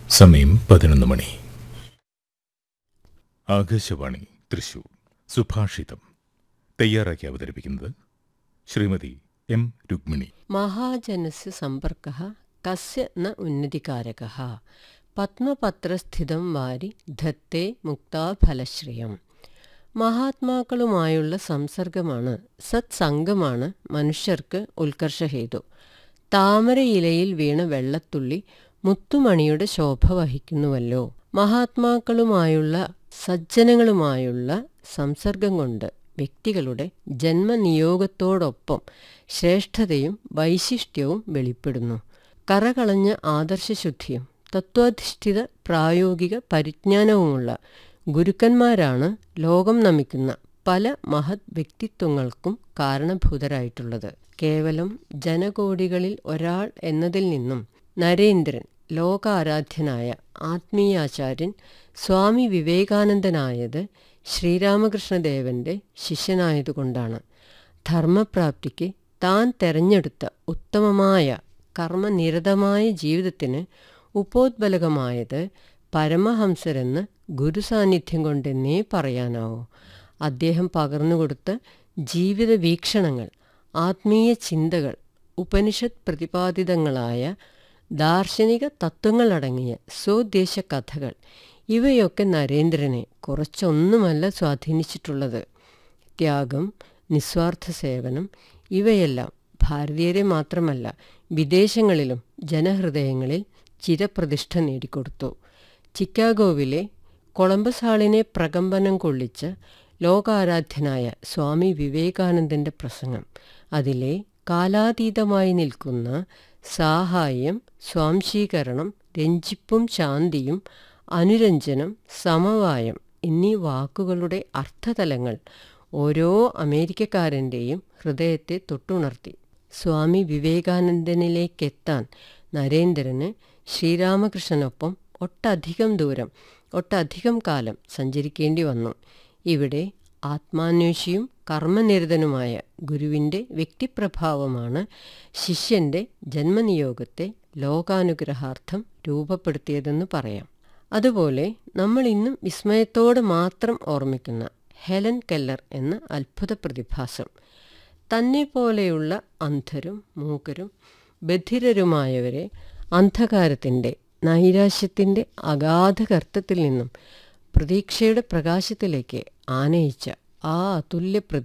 സമയം പതിനൊന്ന് മണി ആകാശവാണി തൃശൂർ സുഭാഷിതം തയ്യാറാക്കി അവതരിപ്പിക്കുന്നത് ശ്രീമതി എം രുക്മിണി മഹാജനസ് സമ്പർക്ക കസ്യ ന ഉന്നതികാരക പത്മപത്രസ്ഥിതം വാരി ധത്തെ മുക്താഫലശ്രയം മഹാത്മാക്കളുമായുള്ള സംസർഗമാണ് സത്സംഗമാണ് മനുഷ്യർക്ക് ഉത്കർഷഹേതു താമരയിലയിൽ വീണ വെള്ളത്തുള്ളി മുത്തുമണിയുടെ ശോഭ വഹിക്കുന്നുവല്ലോ മഹാത്മാക്കളുമായുള്ള സജ്ജനങ്ങളുമായുള്ള സംസർഗം കൊണ്ട് വ്യക്തികളുടെ ജന്മനിയോഗത്തോടൊപ്പം ശ്രേഷ്ഠതയും വൈശിഷ്ട്യവും വെളിപ്പെടുന്നു കറകളഞ്ഞ ആദർശശുദ്ധിയും തത്വാധിഷ്ഠിത പ്രായോഗിക പരിജ്ഞാനവുമുള്ള ഗുരുക്കന്മാരാണ് ലോകം നമിക്കുന്ന പല മഹത് വ്യക്തിത്വങ്ങൾക്കും കാരണഭൂതരായിട്ടുള്ളത് കേവലം ജനകോടികളിൽ ഒരാൾ എന്നതിൽ നിന്നും നരേന്ദ്രൻ ലോകാരാധ്യനായ ആത്മീയാചാര്യൻ സ്വാമി വിവേകാനന്ദനായത് ശ്രീരാമകൃഷ്ണദേവന്റെ ശിഷ്യനായതുകൊണ്ടാണ് ധർമ്മപ്രാപ്തിക്ക് താൻ തെരഞ്ഞെടുത്ത ഉത്തമമായ കർമ്മനിരതമായ ജീവിതത്തിന് ഉപോദ്ബലകമായത് പരമഹംസരെന്ന് ഗുരുസാന്നിധ്യം കൊണ്ടെന്നേ പറയാനാവൂ അദ്ദേഹം പകർന്നുകൊടുത്ത ജീവിത വീക്ഷണങ്ങൾ ആത്മീയ ചിന്തകൾ ഉപനിഷത്ത് പ്രതിപാദിതങ്ങളായ ദാർശനിക തത്വങ്ങളടങ്ങിയ സ്വദേശ കഥകൾ ഇവയൊക്കെ നരേന്ദ്രനെ കുറച്ചൊന്നുമല്ല സ്വാധീനിച്ചിട്ടുള്ളത് ത്യാഗം നിസ്വാർത്ഥ സേവനം ഇവയെല്ലാം ഭാരതീയരെ മാത്രമല്ല വിദേശങ്ങളിലും ജനഹൃദയങ്ങളിൽ ചിരപ്രതിഷ്ഠ നേടിക്കൊടുത്തു ചിക്കാഗോവിലെ കൊളംബസ് ഹാളിനെ പ്രകമ്പനം കൊള്ളിച്ച ലോകാരാധ്യനായ സ്വാമി വിവേകാനന്ദന്റെ പ്രസംഗം അതിലെ കാലാതീതമായി നിൽക്കുന്ന സാഹായം സ്വാംശീകരണം രഞ്ജിപ്പും ശാന്തിയും അനുരഞ്ജനം സമവായം എന്നീ വാക്കുകളുടെ അർത്ഥതലങ്ങൾ ഓരോ അമേരിക്കക്കാരൻ്റെയും ഹൃദയത്തെ തൊട്ടുണർത്തി സ്വാമി വിവേകാനന്ദനിലേക്കെത്താൻ നരേന്ദ്രന് ശ്രീരാമകൃഷ്ണനൊപ്പം ഒട്ടധികം ദൂരം ഒട്ടധികം കാലം സഞ്ചരിക്കേണ്ടി വന്നു ഇവിടെ ആത്മാന്വേഷിയും കർമ്മനിരതനുമായ ഗുരുവിൻ്റെ വ്യക്തിപ്രഭാവമാണ് ശിഷ്യന്റെ ജന്മനിയോഗത്തെ ലോകാനുഗ്രഹാർത്ഥം രൂപപ്പെടുത്തിയതെന്ന് പറയാം അതുപോലെ നമ്മൾ ഇന്നും വിസ്മയത്തോടെ മാത്രം ഓർമ്മിക്കുന്ന ഹെലൻ കെല്ലർ എന്ന അത്ഭുത പ്രതിഭാസം തന്നെ പോലെയുള്ള അന്ധരും മൂക്കരും ബധിരരുമായവരെ അന്ധകാരത്തിൻ്റെ നൈരാശ്യത്തിൻ്റെ അഗാധ ഗർത്തത്തിൽ നിന്നും പ്രതീക്ഷയുടെ പ്രകാശത്തിലേക്ക് ആനയിച്ച ആ അതുല്യ